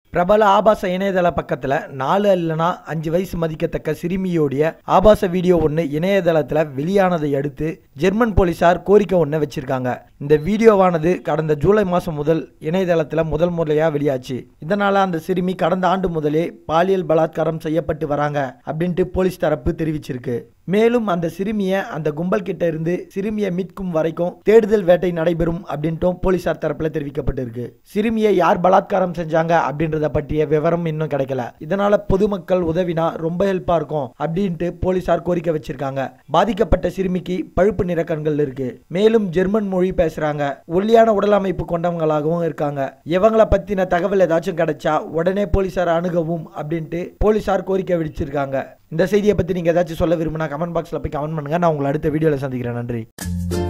பிரபல ஆபாச இணையதள பக்கத்துல நாலு இல்லைனா அஞ்சு வயசு மதிக்கத்தக்க சிறுமியோடைய ஆபாச வீடியோ ஒன்று இணையதளத்துல வெளியானதை அடுத்து ஜெர்மன் போலீசார் கோரிக்கை ஒன்று வச்சிருக்காங்க இந்த வீடியோவானது கடந்த ஜூலை மாதம் முதல் இணையதளத்தில் முதல் முறையாக வெளியாச்சு இதனால அந்த சிறுமி கடந்த ஆண்டு முதலே பாலியல் பலாத்காரம் செய்யப்பட்டு வராங்க அப்படின்ட்டு போலீஸ் தரப்பு தெரிவிச்சிருக்கு மேலும் அந்த சிறுமியை அந்த கும்பல் கிட்ட இருந்து சிறுமியை மீட்கும் வரைக்கும் தேடுதல் வேட்டை நடைபெறும் அப்படின்ட்டும் போலீசார் தரப்புல தெரிவிக்கப்பட்டிருக்கு சிறுமியை யார் பலாத்காரம் செஞ்சாங்க அப்படின்றத பற்றிய விவரம் இன்னும் கிடைக்கல இதனால பொதுமக்கள் உதவினா ரொம்ப ஹெல்ப்பா இருக்கும் அப்படின்ட்டு போலீசார் கோரிக்கை வச்சிருக்காங்க பாதிக்கப்பட்ட சிறுமிக்கு பழுப்பு நிற கண்கள் இருக்கு மேலும் ஜெர்மன் மொழி பேசுறாங்க ஒல்லியான உடல் அமைப்பு கொண்டவங்களாகவும் இருக்காங்க இவங்கள பத்தின தகவல் ஏதாச்சும் கிடைச்சா உடனே போலீசார் அணுகவும் அப்படின்ட்டு போலீசார் கோரிக்கை விடுச்சிருக்காங்க இந்த செய்தியை பத்தி நீங்க ஏதாச்சும் சொல்ல விரும்பினா கமெண்ட் பாக்ஸ்ல போய் கமெண்ட் பண்ணுங்க நான் உங்களை அடுத்த வீடியோல சந்திக்கிறேன் நன்றி